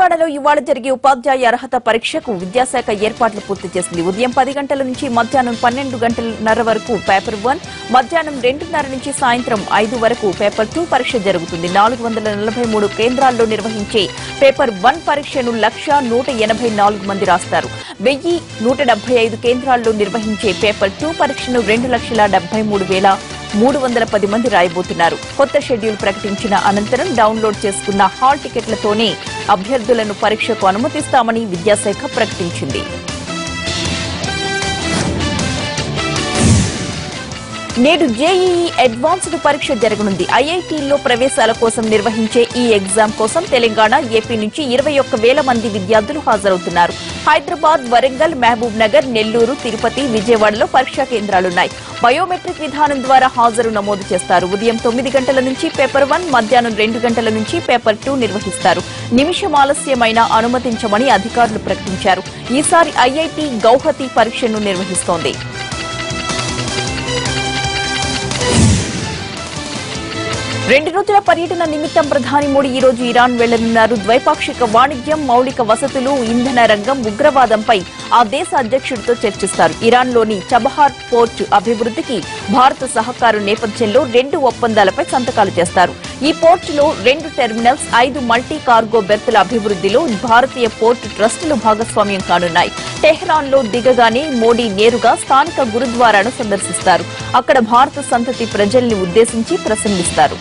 తెలంగాణలో ఇవాళ జరిగే ఉపాధ్యాయ అర్హత పరీక్షకు విద్యాశాఖ ఏర్పాట్లు పూర్తి చేసింది ఉదయం పది గంటల నుంచి మధ్యాహ్నం పన్నెండు గంటలన్నర వరకు పేపర్ వన్ మధ్యాహ్నం రెండున్నర నుంచి సాయంత్రం ఐదు వరకు పేపర్ టూ పరీక్ష జరుగుతుంది నాలుగు వందల నలభై మూడు కేంద్రాల్లో నిర్వహించే పేపర్ వన్ పరీక్షను లక్ష నూట ఎనభై నాలుగు మంది రాస్తారు వెయ్యి నూట డెబ్బై ఐదు కేంద్రాల్లో నిర్వహించే పేపర్ టూ పరీక్షను రెండు లక్షల డెబ్బై మూడు వేల మూడు వందల పది మంది రాయబోతున్నారు కొత్త షెడ్యూల్ ప్రకటించిన అనంతరం డౌన్లోడ్ చేసుకున్న హాల్ టికెట్లతోనే అభ్యర్థులను పరీక్షకు అనుమతిస్తామని విద్యాశాఖ ప్రకటించింది నేడు జేఈఈ అడ్వాన్స్డ్ పరీక్ష జరగనుంది ఐఐటీల్లో ప్రవేశాల కోసం నిర్వహించే ఈ ఎగ్జామ్ కోసం తెలంగాణ ఏపీ నుంచి ఇరవై ఒక్క వేల మంది విద్యార్థులు హాజరవుతున్నారు హైదరాబాద్ వరంగల్ మహబూబ్ నగర్ నెల్లూరు తిరుపతి విజయవాడలో పరీక్షా కేంద్రాలున్నాయి బయోమెట్రిక్ విధానం ద్వారా హాజరు నమోదు చేస్తారు ఉదయం తొమ్మిది గంటల నుంచి పేపర్ వన్ మధ్యాహ్నం రెండు గంటల నుంచి పేపర్ టూ నిర్వహిస్తారు నిమిషం ఆలస్యమైన అనుమతించమని అధికారులు ప్రకటించారు ఈసారి ఐఐటి గౌహతి పరీక్షను నిర్వహిస్తోంది రెండు రోజుల పర్యటన నిమిత్తం ప్రధాని మోడీ ఈ రోజు ఇరాన్ వెళ్లనున్నారు ద్వైపాక్షిక వాణిజ్యం మౌలిక వసతులు ఇంధన రంగం ఉగ్రవాదంపై ఆ దేశ అధ్యక్షుడితో చర్చిస్తారు ఇరాన్లోని చబహార్ పోర్ట్ అభివృద్ధికి భారత సహకారం నేపథ్యంలో రెండు ఒప్పందాలపై సంతకాలు చేస్తారు ఈ పోర్టులో రెండు టెర్మినల్స్ ఐదు మల్టీ కార్గో బెర్తుల అభివృద్ధిలో భారతీయ పోర్టు ట్రస్టులు భాగస్వామ్యం కానున్నాయి టెహ్రాన్ లో దిగగానే మోడీ నేరుగా స్థానిక గురుద్వారాను సందర్శిస్తారు అక్కడ భారత సంతతి ప్రజల్ని ఉద్దేశించి ప్రసంగిస్తారు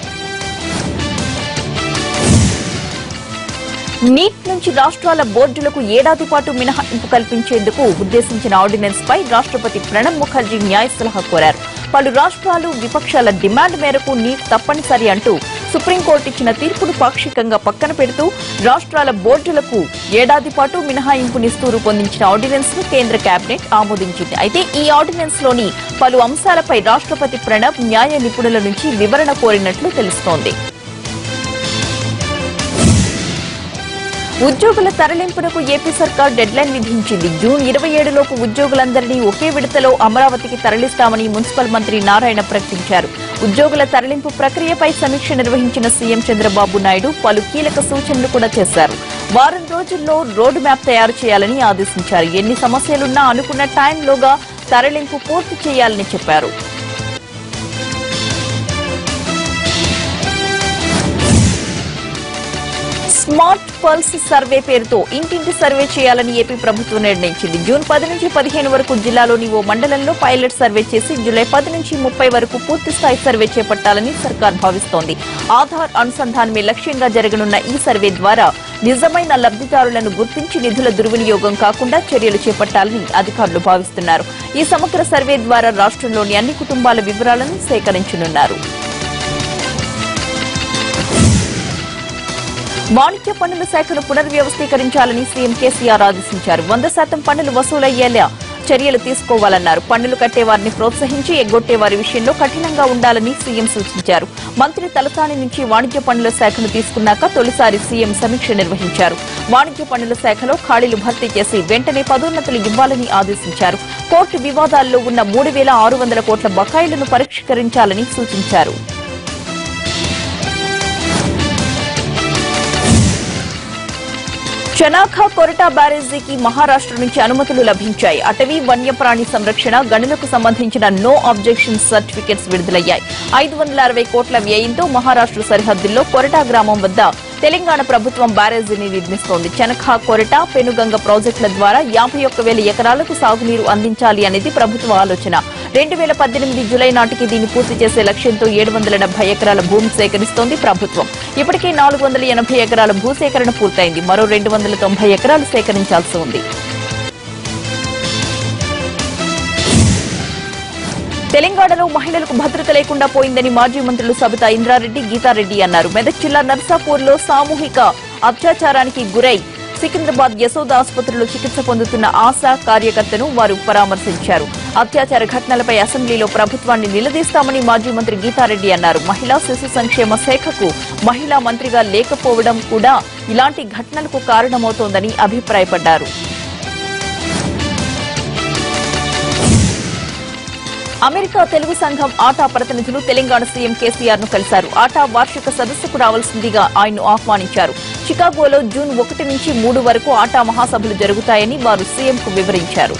నీట్ నుంచి రాష్ట్రాల బోర్డులకు ఏడాది పాటు మినహాయింపు కల్పించేందుకు ఉద్దేశించిన ఆర్డినెన్స్ పై రాష్ట్రపతి ప్రణబ్ ముఖర్జీ న్యాయ సలహా కోరారు పలు రాష్ట్రాలు విపక్షాల డిమాండ్ మేరకు నీట్ తప్పనిసరి అంటూ సుప్రీంకోర్టు ఇచ్చిన తీర్పును పాక్షికంగా పక్కన పెడుతూ రాష్ట్రాల బోర్డులకు ఏడాది పాటు మినహాయింపునిస్తూ రూపొందించిన ఆర్డినెన్స్ ను కేంద్ర కేబినెట్ ఆమోదించింది అయితే ఈ ఆర్డినెన్స్ లోని పలు అంశాలపై రాష్ట్రపతి ప్రణబ్ న్యాయ నిపుణుల నుంచి వివరణ కోరినట్లు తెలుస్తోంది ఉద్యోగుల తరలింపునకు ఏపీ సర్కార్ డెడ్లైన్ విధించింది జూన్ ఇరవై ఏడులోపు ఉద్యోగులందరినీ ఒకే విడతలో అమరావతికి తరలిస్తామని మున్సిపల్ మంత్రి నారాయణ ప్రకటించారు ఉద్యోగుల తరలింపు ప్రక్రియపై సమీక్ష నిర్వహించిన సీఎం చంద్రబాబు నాయుడు పలు కీలక సూచనలు కూడా చేశారు వారం రోజుల్లో రోడ్డు మ్యాప్ తయారు చేయాలని ఆదేశించారు ఎన్ని సమస్యలున్నా అనుకున్న టైంలోగా తరలింపు పూర్తి చేయాలని చెప్పారు స్మార్ట్ పల్స్ సర్వే పేరుతో ఇంటింటి సర్వే చేయాలని ఏపీ ప్రభుత్వం నిర్ణయించింది జూన్ పది నుంచి పదిహేను వరకు జిల్లాలోని ఓ మండలంలో పైలట్ సర్వే చేసి జూలై పది నుంచి ముప్పై వరకు పూర్తి స్థాయి సర్వే చేపట్టాలని సర్కార్ భావిస్తోంది ఆధార్ అనుసంధానమే లక్ష్యంగా జరగనున్న ఈ సర్వే ద్వారా నిజమైన లబ్ధిదారులను గుర్తించి నిధుల దుర్వినియోగం కాకుండా చర్యలు చేపట్టాలని అధికారులు భావిస్తున్నారు ఈ సమగ్ర సర్వే ద్వారా రాష్ట్రంలోని అన్ని కుటుంబాల వివరాలను సేకరించనున్నారు వాణిజ్య పన్నుల శాఖను పునర్వ్యవస్థీకరించాలని సీఎం కేసీఆర్ ఆదేశించారు వంద శాతం పన్నులు వసూలయ్యేలా చర్యలు తీసుకోవాలన్నారు పన్నులు కట్టేవారిని ప్రోత్సహించి ఎగ్గొట్టే వారి విషయంలో కఠినంగా ఉండాలని సీఎం సూచించారు మంత్రి తలసాని నుంచి వాణిజ్య పన్నుల శాఖను తీసుకున్నాక తొలిసారి సీఎం సమీక్ష నిర్వహించారు వాణిజ్య పన్నుల శాఖలో ఖాళీలు భర్తీ చేసి వెంటనే పదోన్నతులు ఇవ్వాలని ఆదేశించారు కోర్టు వివాదాల్లో ఉన్న మూడు వేల ఆరు వందల కోట్ల బకాయిలను పరిష్కరించాలని సూచించారు చనాఖా కొరటా బ్యారేజీకి మహారాష్ట్ర నుంచి అనుమతులు లభించాయి అటవీ వన్యప్రాణి సంరక్షణ గనులకు సంబంధించిన నో అబ్జెక్షన్ సర్టిఫికెట్స్ విడుదలయ్యాయి ఐదు వందల అరవై కోట్ల వ్యయంతో మహారాష్ట్ర సరిహద్దుల్లో కొరటా గ్రామం వద్ద తెలంగాణ ప్రభుత్వం బ్యారేజీని నిర్మిస్తోంది చనఖా కొరట పెనుగంగ ప్రాజెక్టుల ద్వారా యాభై ఒక్క వేల ఎకరాలకు సాగునీరు అందించాలి అనేది ప్రభుత్వ ఆలోచన రెండు వేల పద్దెనిమిది జులై నాటికి దీన్ని పూర్తి చేసే లక్ష్యంతో ఏడు వందల డెబ్బై ఎకరాల భూమి సేకరిస్తోంది ప్రభుత్వం ఇప్పటికే నాలుగు వందల ఎనభై ఎకరాల భూసేకరణ పూర్తయింది మరో రెండు వందల తొంభై ఎకరాలు సేకరించాల్సి ఉంది తెలంగాణలో మహిళలకు భద్రత లేకుండా పోయిందని మాజీ మంత్రులు సబితా ఇంద్రారెడ్డి గీతారెడ్డి అన్నారు మెదక్ జిల్లా నర్సాపూర్లో సామూహిక అత్యాచారానికి గురై సికింద్రాబాద్ యశోద ఆసుపత్రిలో చికిత్స పొందుతున్న ఆశా కార్యకర్తను వారు పరామర్శించారు అత్యాచార ఘటనలపై అసెంబ్లీలో ప్రభుత్వాన్ని నిలదీస్తామని మాజీ మంత్రి గీతారెడ్డి అన్నారు మహిళా శిశు సంక్షేమ శాఖకు మహిళా మంత్రిగా లేకపోవడం కూడా ఇలాంటి ఘటనలకు కారణమవుతోందని అభిప్రాయపడ్డారు అమెరికా తెలుగు సంఘం ఆటా ప్రతినిధులు తెలంగాణ సీఎం కేసీఆర్ ను కలిశారు ఆటా వార్షిక సదస్సుకు రావాల్సిందిగా ఆయన్ను ఆహ్వానించారు చికాగోలో జూన్ ఒకటి నుంచి మూడు వరకు ఆటా మహాసభలు జరుగుతాయని వారు సీఎంకు వివరించారు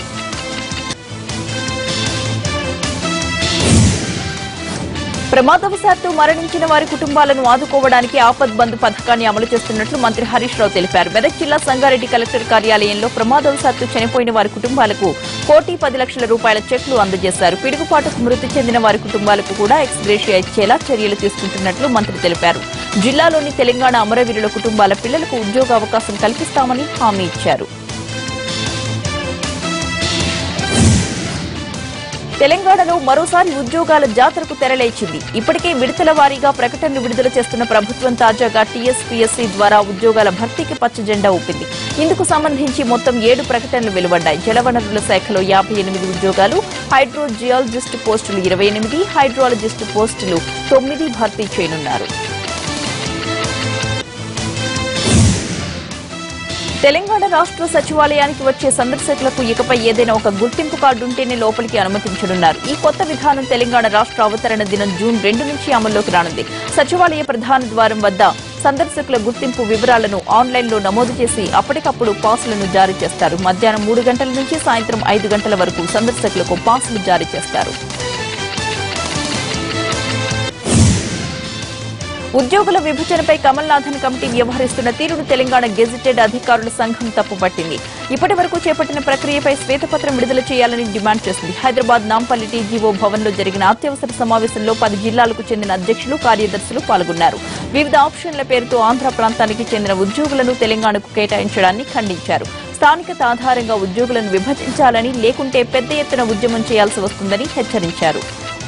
ప్రమాదవశాత్తు మరణించిన వారి కుటుంబాలను ఆదుకోవడానికి ఆపద్ బంద్ పథకాన్ని అమలు చేస్తున్నట్లు మంత్రి హరీష్ రావు తెలిపారు మెదక్ జిల్లా సంగారెడ్డి కలెక్టర్ కార్యాలయంలో ప్రమాదవశాత్తు చనిపోయిన వారి కుటుంబాలకు కోటి పది లక్షల రూపాయల చెక్లు అందజేశారు పిడుగుపాటుకు మృతి చెందిన వారి కుటుంబాలకు కూడా ఎక్స్గ్రేషియా ఇచ్చేలా చర్యలు తీసుకుంటున్నట్లు మంత్రి తెలిపారు జిల్లాలోని తెలంగాణ అమరవీరుల కుటుంబాల పిల్లలకు ఉద్యోగ అవకాశం కల్పిస్తామని హామీ ఇచ్చారు తెలంగాణలో మరోసారి ఉద్యోగాల జాతరకు తెరలేచింది ఇప్పటికే విడతల వారీగా ప్రకటనలు విడుదల చేస్తున్న ప్రభుత్వం తాజాగా టీఎస్పీఎస్సీ ద్వారా ఉద్యోగాల భర్తీకి పచ్చ జెండా ఊపింది ఇందుకు సంబంధించి మొత్తం ఏడు ప్రకటనలు వెలువడ్డాయి జలవనరుల శాఖలో యాభై ఎనిమిది ఉద్యోగాలు హైడ్రో జియాలజిస్ట్ పోస్టులు ఇరవై ఎనిమిది హైడ్రాలజిస్ట్ పోస్టులు తొమ్మిది భర్తీ చేయనున్నారు తెలంగాణ రాష్ట్ర సచివాలయానికి వచ్చే సందర్శకులకు ఇకపై ఏదైనా ఒక గుర్తింపు కార్డు ఉంటేనే లోపలికి అనుమతించనున్నారు ఈ కొత్త విధానం తెలంగాణ రాష్ట్ర అవతరణ దినం జూన్ రెండు నుంచి అమల్లోకి రానుంది సచివాలయ ప్రధాన ద్వారం వద్ద సందర్శకుల గుర్తింపు వివరాలను ఆన్లైన్లో నమోదు చేసి అప్పటికప్పుడు పాసులను జారీ చేస్తారు మధ్యాహ్నం మూడు గంటల నుంచి సాయంత్రం ఐదు గంటల వరకు సందర్శకులకు పాసులు జారీ చేస్తారు ఉద్యోగుల విభజనపై కమల్నాథన్ కమిటీ వ్యవహరిస్తున్న తీరును తెలంగాణ గెజిటెడ్ అధికారుల సంఘం తప్పుపట్టింది ఇప్పటి వరకు చేపట్టిన ప్రక్రియపై శ్వేతపత్రం విడుదల చేయాలని డిమాండ్ చేసింది హైదరాబాద్ నాంపల్లి టీజీఓ భవన్లో జరిగిన అత్యవసర సమావేశంలో పది జిల్లాలకు చెందిన అధ్యక్షులు కార్యదర్శులు పాల్గొన్నారు వివిధ ఆప్షన్ల పేరుతో ఆంధ్ర ప్రాంతానికి చెందిన ఉద్యోగులను తెలంగాణకు కేటాయించడాన్ని ఖండించారు స్థానికత ఆధారంగా ఉద్యోగులను విభజించాలని లేకుంటే పెద్ద ఎత్తున ఉద్యమం చేయాల్సి వస్తుందని హెచ్చరించారు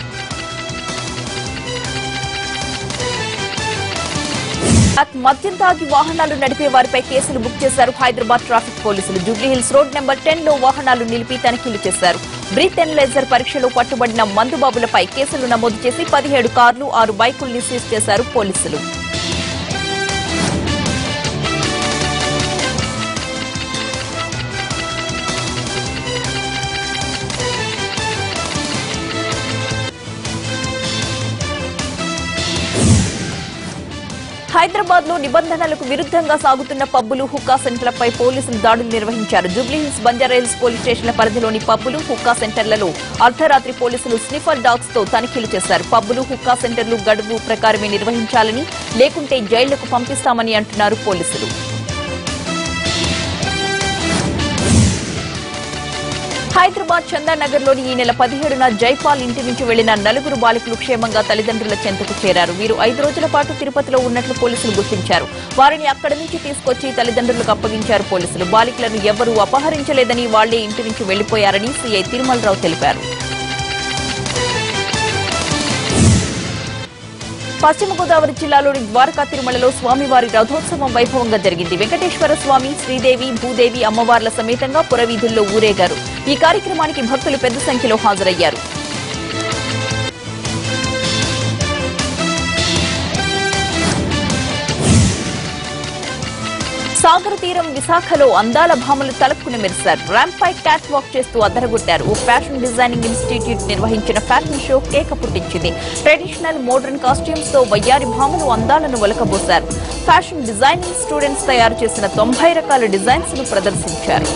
మద్యం తాగి వాహనాలు నడిపే వారిపై కేసులు బుక్ చేశారు హైదరాబాద్ ట్రాఫిక్ పోలీసులు జూబ్లీహిల్స్ రోడ్ నెంబర్ టెన్ లో వాహనాలు నిలిపి తనిఖీలు చేశారు బ్రీత్ ఎనలైజర్ పరీక్షలో పట్టుబడిన మందుబాబులపై కేసులు నమోదు చేసి పదిహేడు కార్లు ఆరు బైకుల్ని సీజ్ చేశారు పోలీసులు హైదరాబాద్ లో నిబంధనలకు విరుద్ధంగా సాగుతున్న పబ్బులు హుక్కా సెంటర్లపై పోలీసులు దాడులు నిర్వహించారు జూబ్లీహిల్స్ బంజారాహిల్స్ పోలీస్ స్టేషన్ల పరిధిలోని పబ్బులు హుక్కా సెంటర్లలో అర్ధరాత్రి పోలీసులు స్నిఫర్ డాగ్స్ తో తనిఖీలు చేశారు పబ్బులు హుక్కా సెంటర్లు గడువు ప్రకారమే నిర్వహించాలని లేకుంటే జైళ్లకు పంపిస్తామని అంటున్నారు పోలీసులు హైదరాబాద్ చందానగర్ లోని ఈ నెల పదిహేడున జైపాల్ ఇంటి నుంచి వెళ్లిన నలుగురు బాలికలు క్షేమంగా తల్లిదండ్రుల చెంతకు చేరారు వీరు ఐదు రోజుల పాటు తిరుపతిలో ఉన్నట్లు పోలీసులు గుర్తించారు వారిని అక్కడి నుంచి తీసుకొచ్చి తల్లిదండ్రులకు అప్పగించారు పోలీసులు బాలికలను ఎవరూ అపహరించలేదని వాళ్లే ఇంటి నుంచి వెళ్లిపోయారని సీఐ తిరుమలరావు తెలిపారు పశ్చిమ గోదావరి జిల్లాలోని ద్వారకా తిరుమలలో స్వామివారి రథోత్సవం వైభవంగా జరిగింది వెంకటేశ్వర స్వామి శ్రీదేవి భూదేవి అమ్మవార్ల సమేతంగా పురవీధుల్లో ఊరేగారు ఈ కార్యక్రమానికి భక్తులు పెద్ద సంఖ్యలో హాజరయ్యారు సాగర తీరం విశాఖలో అందాల భామలు తలక్కున మెరిశారు ర్యాంప్ పై క్యాట్ వాక్ చేస్తూ అద్దరగొట్టారు ఓ ఫ్యాషన్ డిజైనింగ్ ఇన్స్టిట్యూట్ నిర్వహించిన ఫ్యాషన్ షో కేక పుట్టించింది ట్రెడిషనల్ మోడర్న్ కాస్ట్యూమ్స్ తో వయ్యారి భామలు అందాలను ఒలకబోశారు ఫ్యాషన్ డిజైనింగ్ స్టూడెంట్స్ తయారు చేసిన తొంభై రకాల డిజైన్స్ ను ప్రదర్శించారు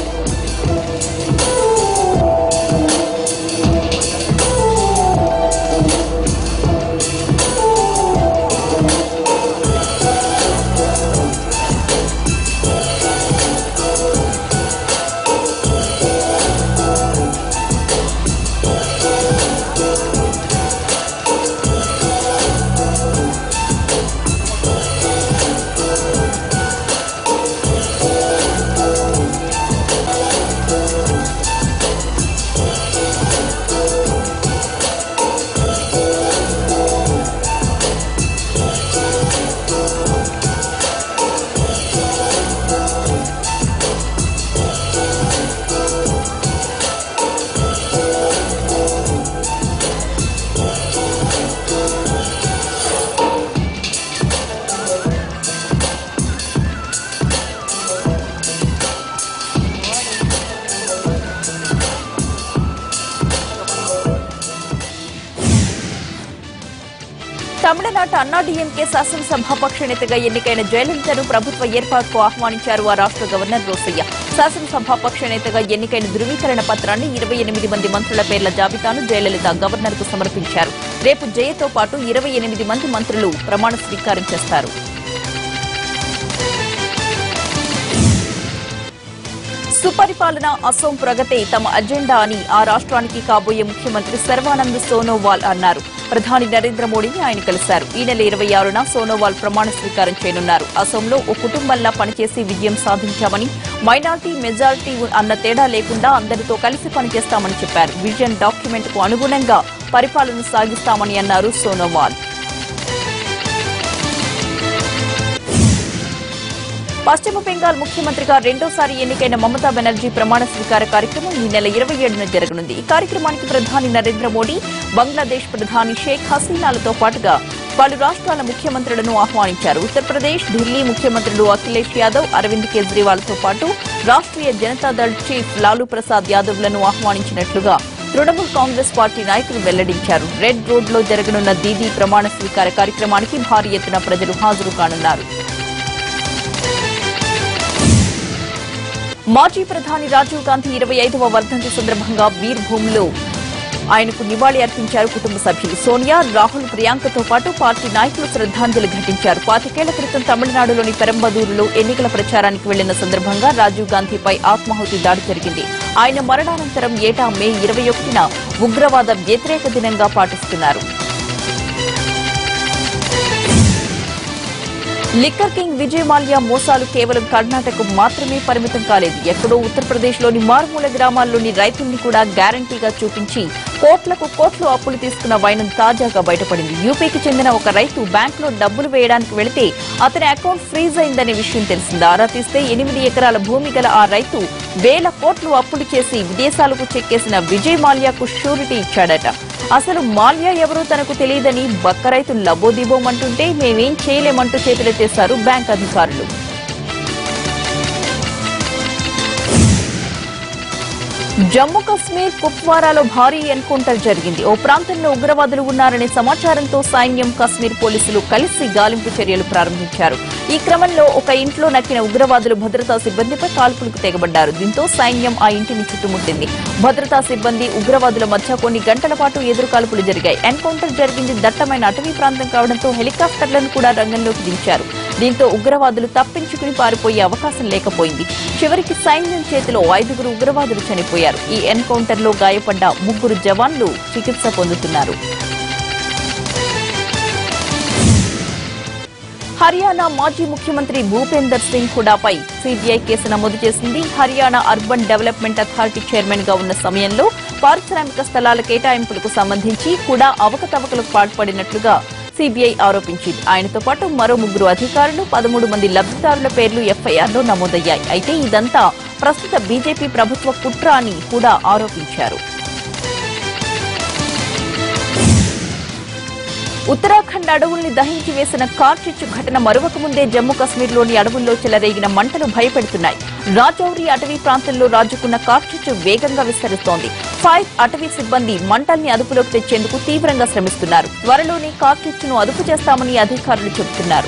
తమిళనాట అన్నాడీఎంకే శాసనసభాపక్ష నేతగా ఎన్నికైన జయలలితను ప్రభుత్వ ఏర్పాటుకు ఆహ్వానించారు ఆ రాష్ట్ర గవర్నర్ రోసయ్య శాసనసభాపక్ష నేతగా ఎన్నికైన ధృవీకరణ పత్రాన్ని ఇరవై ఎనిమిది మంది మంత్రుల పేర్ల జాబితాను జయలలిత గవర్నర్ కు సమర్పించారు రేపు జయతో పాటు ఇరవై ఎనిమిది మంది మంత్రులు ప్రమాణ స్వీకారం చేస్తారు సుపరిపాలన అసోం ప్రగతే తమ అజెండా అని ఆ రాష్ట్రానికి కాబోయే ముఖ్యమంత్రి సర్వానంద్ సోనోవాల్ అన్నారు ప్రధాని నరేంద్ర మోడీని ఆయన కలిశారు ఈ నెల ఇరవై ఆరున సోనోవాల్ ప్రమాణ స్వీకారం చేయనున్నారు అసోంలో ఓ కుటుంబంలా పనిచేసి విజయం సాధించామని మైనార్టీ మెజారిటీ అన్న తేడా లేకుండా అందరితో కలిసి పనిచేస్తామని చెప్పారు విజన్ డాక్యుమెంట్ కు అనుగుణంగా పరిపాలన సాగిస్తామని అన్నారు సోనోవాల్ పశ్చిమ బెంగాల్ ముఖ్యమంత్రిగా రెండోసారి ఎన్నికైన మమతా బెనర్జీ ప్రమాణ స్వీకార కార్యక్రమం ఈ నెల ఇరవై ఏడున జరగనుంది ఈ కార్యక్రమానికి ప్రధాని నరేంద్ర మోడీ బంగ్లాదేశ్ ప్రధాని షేక్ హసీనాలతో పాటుగా పలు రాష్ట్రాల ముఖ్యమంత్రులను ఆహ్వానించారు ఉత్తరప్రదేశ్ ఢిల్లీ ముఖ్యమంత్రులు అఖిలేష్ యాదవ్ అరవింద్ కేజ్రీవాల్తో పాటు రాష్ట్రీయ జనతాదళ్ చీఫ్ లాలూ ప్రసాద్ యాదవ్లను ఆహ్వానించినట్లుగా తృణమూల్ కాంగ్రెస్ పార్టీ నాయకులు వెల్లడించారు రెడ్ రోడ్ లో జరగనున్న దీదీ ప్రమాణ స్వీకార కార్యక్రమానికి భారీ ఎత్తున ప్రజలు హాజరు కానున్నారు మాజీ ప్రధాని రాజీవ్ గాంధీ ఇరవై ఐదవ వర్ధంతి సందర్భంగా బీర్భూమ్లో ఆయనకు నివాళి అర్పించారు కుటుంబ సభ్యులు సోనియా రాహుల్ ప్రియాంకతో పాటు పార్టీ నాయకులు శ్రద్ధాంజలి ఘటించారు పాతికేళ్ల క్రితం తమిళనాడులోని పెరంబదూరులో ఎన్నికల ప్రచారానికి వెళ్లిన సందర్భంగా రాజీవ్ గాంధీపై ఆత్మాహుతి దాడి జరిగింది ఆయన మరణానంతరం ఏటా మే ఇరవై ఒకటిన ఉగ్రవాద వ్యతిరేక దినంగా పాటిస్తున్నారు లిక్కర్ కింగ్ విజయ్ మాల్యా మోసాలు కేవలం కర్ణాటకకు మాత్రమే పరిమితం కాలేదు ఎక్కడో ఉత్తరప్రదేశ్లోని మారుమూల గ్రామాల్లోని రైతుల్ని కూడా గ్యారంటీగా చూపించి కోట్లకు కోట్లు అప్పులు తీసుకున్న వైనం తాజాగా బయటపడింది యూపీకి చెందిన ఒక రైతు బ్యాంకులో డబ్బులు వేయడానికి వెళితే అతని అకౌంట్ ఫ్రీజ్ అయిందనే విషయం తెలిసింది ఆరా తీస్తే ఎనిమిది ఎకరాల భూమి గల ఆ రైతు వేల కోట్లు అప్పులు చేసి విదేశాలకు చెక్కేసిన విజయ్ మాల్యాకు షూరిటీ ఇచ్చాడట అసలు మాల్యా ఎవరో తనకు తెలియదని బక్క రైతు లబోదిబోమంటుంటే మేమేం చేయలేమంటూ చేతులెత్తేశారు బ్యాంక్ అధికారులు జమ్మూ కశ్మీర్ కుప్వారాలో భారీ ఎన్కౌంటర్ జరిగింది ఓ ప్రాంతంలో ఉగ్రవాదులు ఉన్నారనే సమాచారంతో సైన్యం కశ్మీర్ పోలీసులు కలిసి గాలింపు చర్యలు ప్రారంభించారు ఈ క్రమంలో ఒక ఇంట్లో నక్కిన ఉగ్రవాదులు భద్రతా సిబ్బందిపై కాల్పులకు తెగబడ్డారు దీంతో సైన్యం ఆ ఇంటిని చుట్టుముట్టింది భద్రతా సిబ్బంది ఉగ్రవాదుల మధ్య కొన్ని గంటల పాటు ఎదురు కాల్పులు జరిగాయి ఎన్కౌంటర్ జరిగింది దట్టమైన అటవీ ప్రాంతం కావడంతో హెలికాప్టర్లను కూడా రంగంలోకి దించారు దీంతో ఉగ్రవాదులు తప్పించుకుని పారిపోయే అవకాశం లేకపోయింది చివరికి సైన్యం చేతిలో ఐదుగురు ఉగ్రవాదులు చనిపోయారు ఈ ఎన్కౌంటర్ లో గాయపడ్డ ముగ్గురు జవాన్లు చికిత్స పొందుతున్నారు హర్యానా మాజీ ముఖ్యమంత్రి భూపేందర్ సింగ్ హుడాపై సీబీఐ కేసు నమోదు చేసింది Haryana urban development authority chairman గా ఉన్న సమయంలో పారిశ్రామిక స్థలాల కేటాయింపులకు సంబంధించి హుడా అవకతవకలకు పాల్పడినట్లుగా సీబీఐ ఆరోపించింది ఆయనతో పాటు మరో ముగ్గురు అధికారులు పదమూడు మంది లబ్ధిదారుల పేర్లు ఎఫ్ఐఆర్లో నమోదయ్యాయి అయితే ఇదంతా ప్రస్తుత బీజేపీ ప్రభుత్వ కుట్ర అని కూడా ఆరోపించారు ఉత్తరాఖండ్ అడవుల్ని దహించి వేసిన కార్చిచ్చు ఘటన మరొక ముందే జమ్మూ కశ్మీర్లోని అడవుల్లో చెలరేగిన మంటలు భయపెడుతున్నాయి రాజౌరి అటవీ ప్రాంతంలో రాజుకున్న కార్చిచ్చు వేగంగా విస్తరిస్తోంది ఫైర్ అటవీ సిబ్బంది మంటల్ని అదుపులోకి తెచ్చేందుకు తీవ్రంగా శ్రమిస్తున్నారు త్వరలోనే కార్చిచ్చును అదుపు చేస్తామని అధికారులు చెబుతున్నారు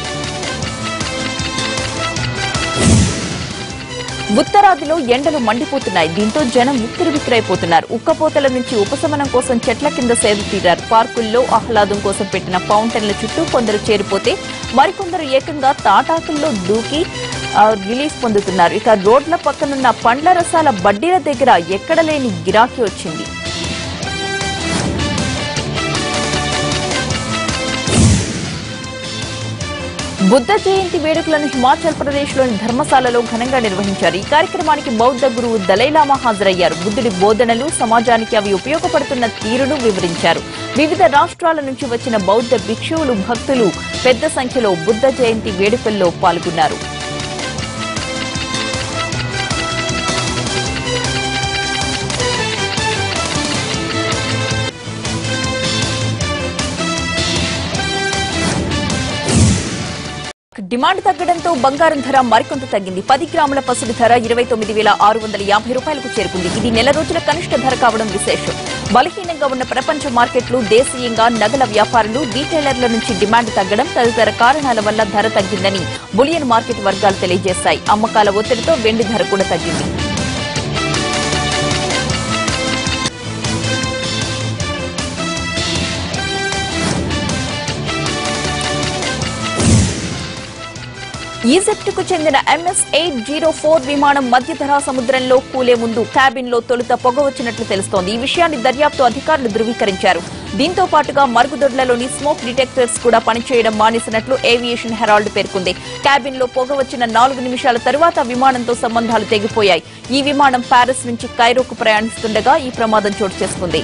ఉత్తరాదిలో ఎండలు మండిపోతున్నాయి దీంతో జనం ఉక్కిరిబిక్కిరైపోతున్నారు ఉక్కపోతల నుంచి ఉపశమనం కోసం చెట్ల కింద సేద తీరారు పార్కుల్లో ఆహ్లాదం కోసం పెట్టిన ఫౌంటైన్ల చుట్టూ కొందరు చేరిపోతే మరికొందరు ఏకంగా తాటాకుల్లో దూకి ఆ, రిలీఫ్ పొందుతున్నారు ఇక రోడ్ల పక్కనున్న పండ్ల రసాల బడ్డీల దగ్గర ఎక్కడ లేని గిరాకీ వచ్చింది బుద్ధ జయంతి వేడుకలను హిమాచల్ ప్రదేశ్ లోని ధర్మశాలలో ఘనంగా నిర్వహించారు ఈ కార్యక్రమానికి బౌద్ధ గురువు దలైలామా హాజరయ్యారు బుద్ధుడి బోధనలు సమాజానికి అవి ఉపయోగపడుతున్న తీరును వివరించారు వివిధ రాష్ట్రాల నుంచి వచ్చిన బౌద్ధ భిక్షువులు భక్తులు పెద్ద సంఖ్యలో బుద్ధ జయంతి వేడుకల్లో పాల్గొన్నారు డిమాండ్ తగ్గడంతో బంగారం ధర మరికొంత తగ్గింది పది గ్రాముల పసుపు ధర ఇరవై తొమ్మిది వేల ఆరు వందల యాభై రూపాయలకు చేరుకుంది ఇది నెల రోజుల కనిష్ట ధర కావడం విశేషం బలహీనంగా ఉన్న ప్రపంచ మార్కెట్లు దేశీయంగా నగల వ్యాపారులు రీటైలర్ల నుంచి డిమాండ్ తగ్గడం తదితర కారణాల వల్ల ధర తగ్గిందని బులియన్ మార్కెట్ వర్గాలు తెలియజేశాయి అమ్మకాల ఒత్తిడితో వెండి ధర కూడా తగ్గింది ఈజిప్ట్ కు చెందిన ఎంఎస్ ఎయిట్ జీరో ఫోర్ విమానం మధ్యధరా సముద్రంలో కూలే ముందు క్యాబిన్ లో తొలుత పొగ వచ్చినట్లు తెలుస్తోంది ఈ విషయాన్ని దర్యాప్తు అధికారులు ధృవీకరించారు దీంతో పాటుగా మరుగుదొడ్లలోని స్మోక్ డిటెక్టర్స్ కూడా పనిచేయడం మానేసినట్లు ఏవియేషన్ హెరాల్డ్ పేర్కొంది క్యాబిన్ లో పొగ వచ్చిన నాలుగు నిమిషాల తరువాత విమానంతో సంబంధాలు తెగిపోయాయి ఈ విమానం ప్యారిస్ నుంచి కైరోకు ప్రయాణిస్తుండగా ఈ ప్రమాదం చోటు చేసుకుంది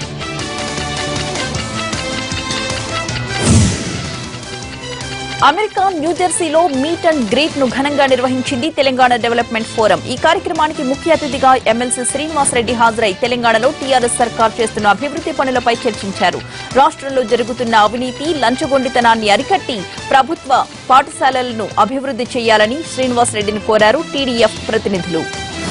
అమెరికా న్యూజెర్సీలో మీట్ అండ్ గ్రీట్ ను ఘనంగా నిర్వహించింది తెలంగాణ డెవలప్మెంట్ ఫోరం ఈ కార్యక్రమానికి ముఖ్య అతిథిగా ఎమ్మెల్సీ శ్రీనివాసరెడ్డి హాజరై తెలంగాణలో టీఆర్ఎస్ సర్కార్ చేస్తున్న అభివృద్ది పనులపై చర్చించారు రాష్ట్రంలో జరుగుతున్న అవినీతి లంచగొండితనాన్ని అరికట్టి ప్రభుత్వ పాఠశాలలను అభివృద్ది చేయాలని శ్రీనివాసరెడ్డిని కోరారు టీడీఎఫ్ ప్రతినిధులు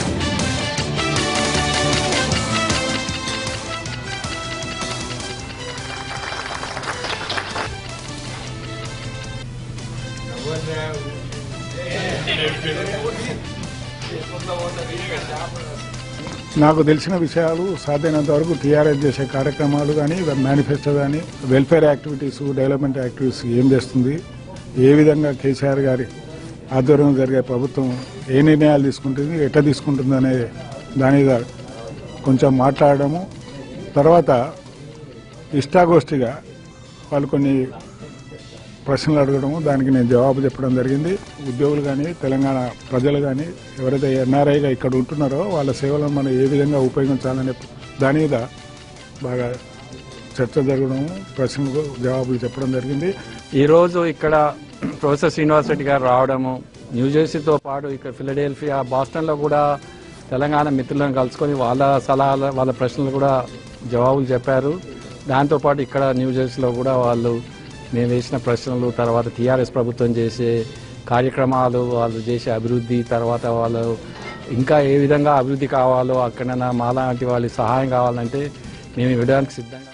నాకు తెలిసిన విషయాలు సాధ్యమైనంత వరకు టీఆర్ఎస్ చేసే కార్యక్రమాలు కానీ మేనిఫెస్టో కానీ వెల్ఫేర్ యాక్టివిటీస్ డెవలప్మెంట్ యాక్టివిటీస్ ఏం చేస్తుంది ఏ విధంగా కేసీఆర్ గారి ఆధ్వర్యంలో జరిగే ప్రభుత్వం ఏ నిర్ణయాలు తీసుకుంటుంది ఎట్లా తీసుకుంటుంది అనే దాని మీద కొంచెం మాట్లాడడము తర్వాత ఇష్టాగోష్ఠిగా వాళ్ళు కొన్ని ప్రశ్నలు అడగడము దానికి నేను జవాబు చెప్పడం జరిగింది ఉద్యోగులు కానీ తెలంగాణ ప్రజలు కానీ ఎవరైతే ఎన్ఆర్ఐగా ఇక్కడ ఉంటున్నారో వాళ్ళ సేవలను మనం ఏ విధంగా ఉపయోగించాలనే దాని మీద బాగా చర్చ జరగడము ప్రశ్నలకు జవాబులు చెప్పడం జరిగింది ఈరోజు ఇక్కడ ప్రొఫెసర్ శ్రీనివాస్ రెడ్డి గారు రావడము న్యూజెర్సీతో పాటు ఇక్కడ ఫిలడెల్ఫియా బాస్టన్లో కూడా తెలంగాణ మిత్రులను కలుసుకొని వాళ్ళ సలహాలు వాళ్ళ ప్రశ్నలు కూడా జవాబులు చెప్పారు దాంతోపాటు ఇక్కడ న్యూజెర్సీలో కూడా వాళ్ళు మేము వేసిన ప్రశ్నలు తర్వాత టీఆర్ఎస్ ప్రభుత్వం చేసే కార్యక్రమాలు వాళ్ళు చేసే అభివృద్ధి తర్వాత వాళ్ళు ఇంకా ఏ విధంగా అభివృద్ధి కావాలో అక్కడ మాలాంటి వాళ్ళ సహాయం కావాలంటే మేము ఇవ్వడానికి సిద్ధంగా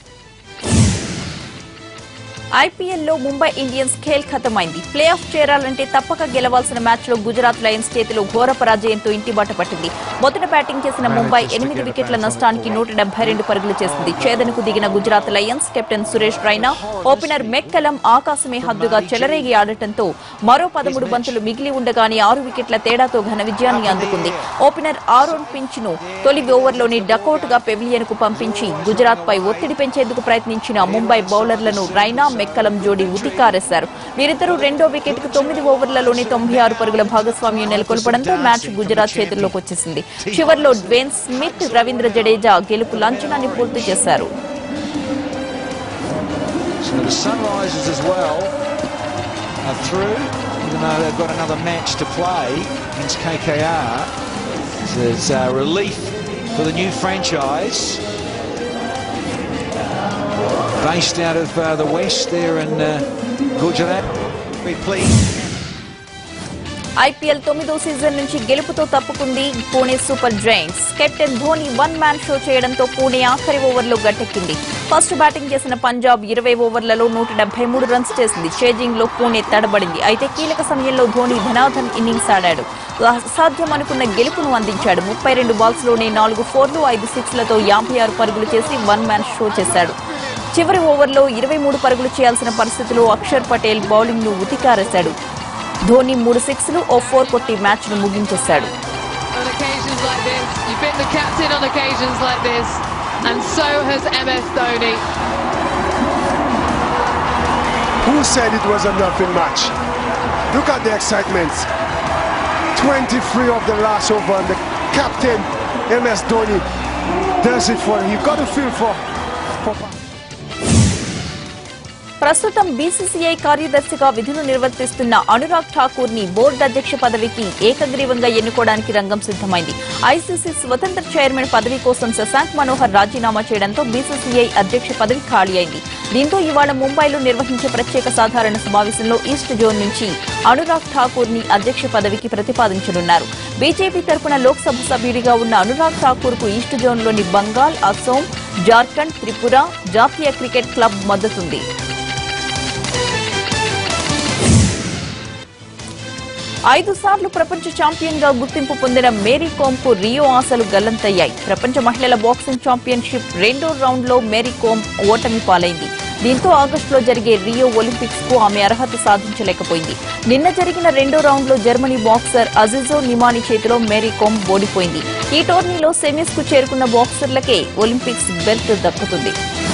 ఐపీఎల్లో ముంబై ఇండియన్స్ ఖేల్ ఖతమైంది ప్లే ఆఫ్ చేరాలంటే తప్పక గెలవాల్సిన మ్యాచ్ లో గుజరాత్ లయన్స్ చేతిలో ఘోర పరాజయంతో ఇంటిబాట పట్టింది మొదట బ్యాటింగ్ చేసిన ముంబై ఎనిమిది వికెట్ల నష్టానికి నూట డెబ్బై రెండు పరుగులు చేసింది ఛేదనకు దిగిన Gujarat lions captain Suresh Raina opener McCullum ఆకాశమే హద్దుగా చెలరేగి ఆడటంతో మరో పదమూడు బంతులు మిగిలి ఉండగానే ఆరు వికెట్ల తేడాతో ఘన విజయాన్ని అందుకుంది ఓపెనర్ ఆరోన్ పించ్ ను తొలి ఓవర్లోని డకౌట్ గా పెవిలియన్ కు పంపించి గుజరాత్ పై ఒత్తిడి పెంచేందుకు ప్రయత్నించిన ముంబై బౌలర్లను రైనా మెక్కలం జోడీ ఉతికారేశారు వీరిద్దరూ రెండో వికెట్ కు తొమ్మిది ఓవర్లలోనే తొంభై ఆరు పరుగుల భాగస్వామ్యం నెలకొల్పడంతో మ్యాచ్ గుజరాత్ చేతుల్లోకి వచ్చేసింది చివర్లో డ్వేన్ స్మిత్ రవీంద్ర జడేజా గెలుపు లాంఛనాన్ని పూర్తి చేశారు So the Sunrisers as well are through, even though they've got another match to play against KKR. So There's uh, relief for the new franchise. Based out of uh, the west there in uh, Gujarat. Be pleased. IPL తొమ్మిదో season నుంచి గెలుపుతో తప్పుకుంది Pune super giants captain Dhoni one man show చేయడంతో పూణే ఆఖరి ఓవర్లో గట్టెక్కింది first batting చేసిన పంజాబ్ ఇరవై ఓవర్లలో నూట డెబ్బై మూడు రన్స్ చేసింది చేజింగ్ లో పూణే తడబడింది అయితే కీలక సమయంలో ధోని ధనాధన్ ఇన్నింగ్స్ ఆడాడు అసాధ్యం అనుకున్న గెలుపును అందించాడు ముప్పై రెండు బాల్స్ లోనే నాలుగు ఫోర్లు ఐదు సిక్స్లతో యాభై ఆరు పరుగులు చేసి వన్ మ్యాన్ షో చేశాడు చివరి ఓవర్లో ఇరవై మూడు పరుగులు చేయాల్సిన పరిస్థితిలో అక్షర్ పటేల్ బౌలింగ్ ను ఉతికారేశాడు ధోని మూడు సిక్స్లు ఓ ఫోర్ కొట్టి మ్యాచ్ ను ముగించేశాడు on occasions like this. You've been the captain on occasions like this, and so has MS Dhoni. Who said it was a nothing match? Look at the excitement. 23 of the last over, and the captain, MS Dhoni, does it for him. You've got to feel for. for ప్రస్తుతం BCCI కార్యదర్శిగా విధులు నిర్వర్తిస్తున్న అనురాగ్ ఠాకూర్ ని board అధ్యక్ష పదవికి ఏకగ్రీవంగా ఎన్నుకోవడానికి రంగం సిద్దమైంది ICC స్వతంత్ర chairman పదవి కోసం శశాంక్ మనోహర్ రాజీనామా చేయడంతో బీసీసీఐ అధ్యక్ష పదవి ఖాళీ అయింది దీంతో ఇవాళ ముంబైలో నిర్వహించే ప్రత్యేక సాధారణ సమావేశంలో ఈస్ట్ జోన్ నుంచి అనురాగ్ ఠాకూర్ ని అధ్యక్ష పదవికి ప్రతిపాదించనున్నారు బీజేపీ తరపున లోక్సభ సభ్యుడిగా ఉన్న అనురాగ్ ఠాకూర్ కు ఈస్ట్ జోన్లోని బంగాల్ అసోం జార్ఖండ్ త్రిపుర జాతీయ క్రికెట్ క్లబ్ మద్దతుంది ఐదు సార్లు ప్రపంచ ఛాంపియన్ గా గుర్తింపు పొందిన మేరీ కోమ్ కు రియో ఆశలు గల్లంతయ్యాయి ప్రపంచ మహిళల బాక్సింగ్ ఛాంపియన్షిప్ రెండో రౌండ్ లో మేరీ కోమ్ ఓటమి పాలైంది దీంతో ఆగస్టులో జరిగే రియో ఒలింపిక్స్ కు ఆమె అర్హత సాధించలేకపోయింది నిన్న జరిగిన రెండో రౌండ్ లో జర్మనీ బాక్సర్ అజిజో నిమాని చేతిలో మేరీ కోమ్ ఓడిపోయింది ఈ టోర్నీలో సెమీస్ కు చేరుకున్న బాక్సర్లకే ఒలింపిక్స్ బెల్ట్ దక్కుతుంది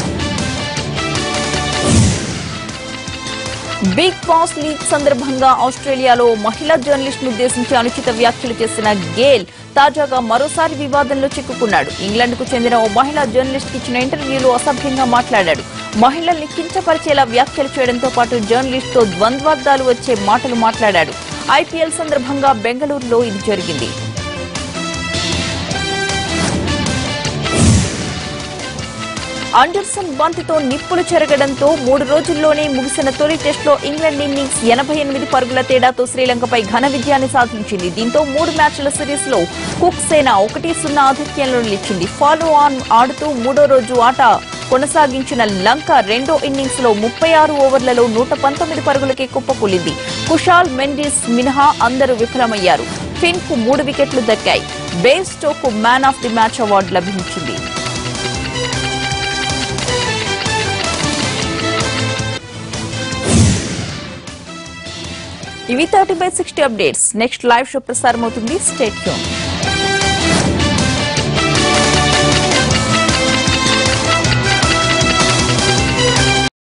బిగ్ బాస్ లీగ్ సందర్భంగా ఆస్ట్రేలియాలో మహిళా జర్నలిస్ట్ ఉద్దేశించి అనుచిత వ్యాఖ్యలు చేసిన గేల్ తాజాగా మరోసారి వివాదంలో చిక్కుకున్నాడు ఇంగ్లాండ్ కు చెందిన ఓ మహిళా జర్నలిస్ట్ ఇచ్చిన ఇంటర్వ్యూలో అసభ్యంగా మాట్లాడాడు మహిళల్ని కించపరిచేలా వ్యాఖ్యలు చేయడంతో పాటు జర్నలిస్ట్ తో ద్వంద్వార్థాలు వచ్చే మాటలు మాట్లాడాడు ఐపీఎల్ సందర్భంగా బెంగళూరులో ఇది జరిగింది అండర్సన్ బంతితో నిప్పులు చెరగడంతో మూడు రోజుల్లోనే ముగిసిన తొలి టెస్టులో ఇంగ్లాండ్ ఇన్నింగ్స్ ఎనభై ఎనిమిది పరుగుల తేడాతో శ్రీలంకపై ఘన విజయాన్ని సాధించింది దీంతో మూడు మ్యాచ్ల సిరీస్ లో కుక్ సేన ఒకటి సున్నా ఆధిక్యంలో నిలిచింది ఫాలో ఆన్ ఆడుతూ మూడో రోజు ఆట కొనసాగించిన లంక రెండో ఇన్నింగ్స్ లో ముప్పై ఆరు ఓవర్లలో నూట పంతొమ్మిది పరుగులకే కుప్పకూలింది కుషాల్ మెండిస్ మినహా అందరూ విఫలమయ్యారు ఫిన్ కు మూడు వికెట్లు దక్కాయి Ben Stokes man of the match award లభించింది ఇవి thirty by sixty updates next live show ప్రసారం అవుతుంది స్టేట్ యూన్